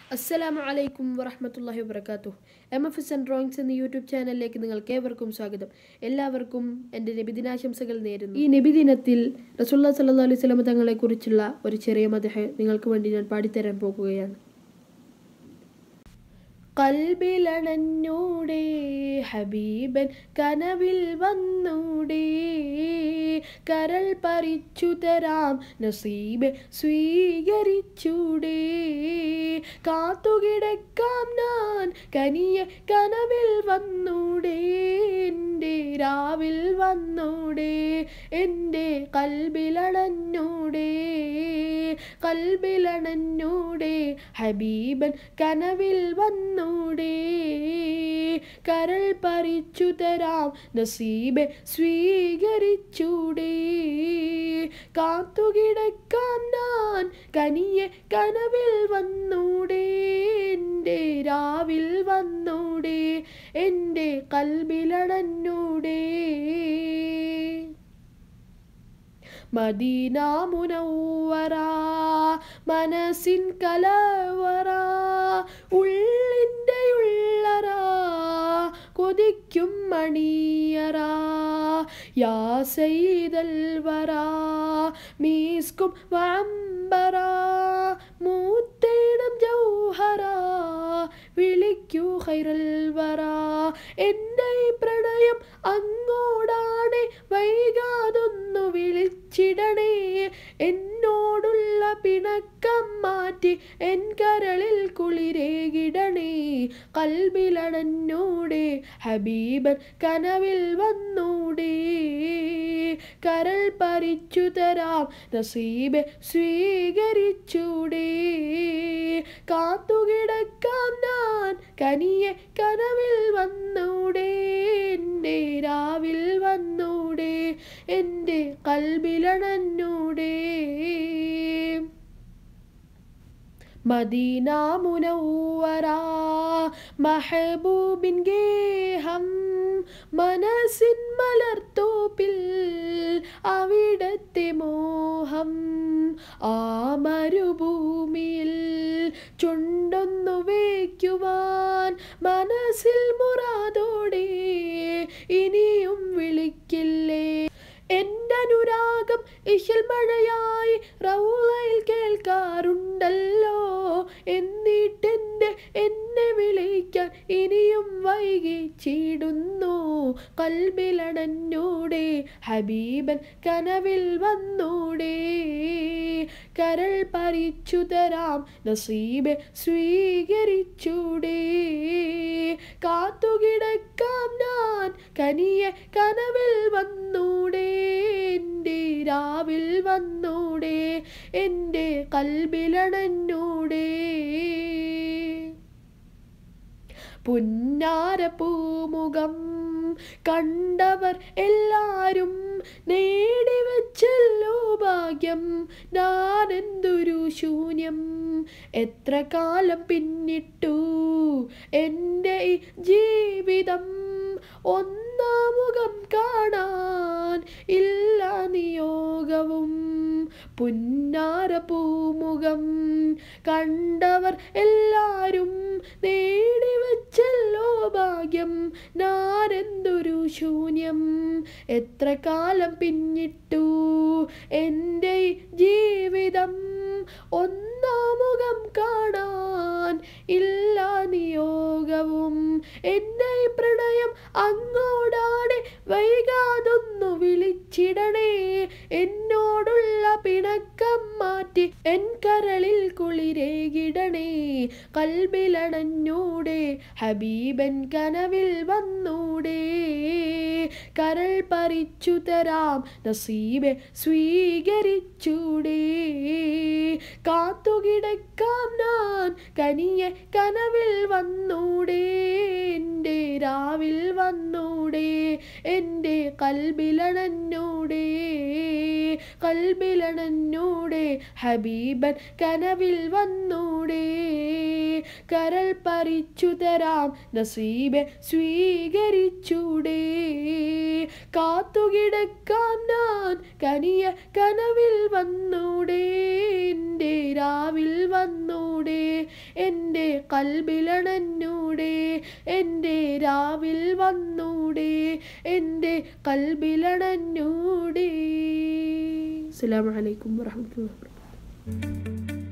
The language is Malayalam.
അസ്സലാമു അലൈക്കും വറഹമത്തല്ലാഹി വബർക്കാത്തു M F S and drawings എന്ന യൂട്യൂബ് ചാനലിലേക്ക് നിങ്ങൾക്ക് ഏവർക്കും സ്വാഗതം എല്ലാവർക്കും എൻ്റെ നബിദിനാശംസകൾ നേരുന്നു ഈ നബിദിനത്തിൽ റസുല്ലാ സല്ലാ അലൈഹി സ്വലമ തങ്ങളെക്കുറിച്ചുള്ള ഒരു ചെറിയ മതഹ നിങ്ങൾക്ക് വേണ്ടി ഞാൻ പാടിത്തരാൻ പോകുകയാണ് കൽബിലണഞ്ഞൂടെ ഹബീബൻ കനവിൽ വന്നൂടെ കരൾ പറിച്ചു തരാം നസീബ് സ്വീകരിച്ചൂടെ കാത്തുകിടക്കാം ഞാൻ കനിയ കനവിൽ വന്നൂടെ എൻ്റെ രാവിൽ വന്നൂടെ എൻ്റെ കൽബിലണഞ്ഞൂടെ കൽബിലണഞ്ഞൂടെ ഹബീബൻ കനവിൽ വന്നൂടെ കരൾ പറിച്ചു തരാം നസീബെ സ്വീകരിച്ചൂടെ കാത്തുകിടക്കാം ഞാൻ കനിയെ കനവിൽ വന്നൂടെ എൻ്റെ രാവിൽ വന്നൂടെ എൻ്റെ കൽബിലടന്നൂടെ മദീന മുനവറ മനസ്സിൻ കലവറ ഉള്ളിൻ്റെ ഉള്ളറ കൊതിക്കും മണിയറ യാ സൈദൽ വറ മീസ്കും വമ്പറ മൂത്തേടം ജൗഹറ വിളിക്കൂ ഹൈറൽ വറ എൻ്റെ ഈ പ്രണയം അങ്ങോടാണ് വൈകാതൊന്നു വിളിച്ചിടണേ എന്നോടുള്ള പിണക്കം മാറ്റി എൻ കരളിൽ കുളിരേകിടണേ കൽബിലടന്നൂടെ ഹബീബൻ കനവിൽ വന്നൂടെ കരൾ പറിച്ചു തരാം നസീബെ സ്വീകരിച്ചൂടെ കാത്തുകിടക്കാം ഞാൻ കനിയെ കനവിൽ വന്നൂടെ എൻ്റെ രാവിൽ വന്നൂടെ എൻ്റെ കൽബിലണന്നൂടെ മദീന മുനവറ മഹബൂബിൻ ഗേഹം മനസ്സിൻ മലർത്തോപ്പിൽ അവിടത്തെ മോഹം ആ മരുഭൂമിയിൽ ചുണ്ടൊന്നു വയ്ക്കുവാൻ മനസ്സിൽ മുറാതോടെ ഇനിയും വിളിക്കില്ലേ എൻ്റെ അനുരാഗം ഇശൽ മഴയായി റൗളയിൽ കേൾക്കാറുണ്ടല്ലോ എന്നിട്ടെൻ്റെ എന്നെ വിളിക്കാൻ ഇനിയും വൈകിച്ചിടുന്നു കൽബിലടന്നൂടെ ഹബീബൻ കനവിൽ വന്നൂടെ കരൾ പറിച്ചു തരാം നസീബെ സ്വീകരിച്ചൂടെ കാത്തുകിടക്കാം ഞാൻ കനിയെ കനവിൽ വന്നൂടെ എൻ്റെ രാവിൽ വന്നൂടെ എൻ്റെ കൽബിലടന്നൂടെ പുന്നാരപ്പൂമുഖം കണ്ടവർ എല്ലാരും നേടിവെച്ചല്ലോ ഭാഗ്യം ഞാനെന്തൊരു ശൂന്യം എത്ര കാലം പിന്നിട്ടു എൻ്റെ ഈ ജീവിതം ഒന്നാമുഖം കാണാൻ ഇല്ല നിയോഗവും പുന്നാരപ്പൂമുഖം കണ്ടവർ എല്ലാരും നേടിവെച്ചല്ലോ ഭാഗ്യം ഞാനെന്തൊരു ശൂന്യം എത്ര കാലം പിന്നിട്ടു എൻ്റെ ജീവിതം ഒന്നാമുഖം കാണാൻ ഇല്ല നിയോഗവും എൻ്റെ പ്രണയം അങ്ങോടാണ് വൈകാതൊന്നു വിളിച്ചിടണേ എന്നോടുള്ള പിണക്കം മാറ്റി എൻ കരളിൽ കുളിരേകിടണേ കൽബിലണഞ്ഞൂടെ ഹബീബൻ കനവിൽ വന്നൂടെ കരൾ പറിച്ചു തരാം നസീബെ സ്വീകരിച്ചൂടെ കാത്തുകിടക്കാം ഞാൻ കനിയെ കനവിൽ വന്നൂടെ എൻ്റെ രാവിൽ വന്നൂടെ എൻ്റെ കൽബിലണന്നൂടെ കൽബിലണന്നൂടെ ഹബീബൻ കനവിൽ വന്നൂടെ കരൾ പറിച്ചു തരാം നസീബെ സ്വീകരിച്ചൂടേ കാത്തുകിടക്കാം ഞാൻ കനിയ കനവിൽ വന്നൂടേ എൻ്റെ രാവിൽ വന്നൂടേ എൻ്റെ കൽബിലണന്നൂടേ എൻ്റെ രാവിൽ വന്നൂടേ എൻ്റെ കൽബിലണന്നൂടേ അസ്സലാമു അലൈക്കും വറഹ്മത്തുള്ളാഹി വബറകാതുഹു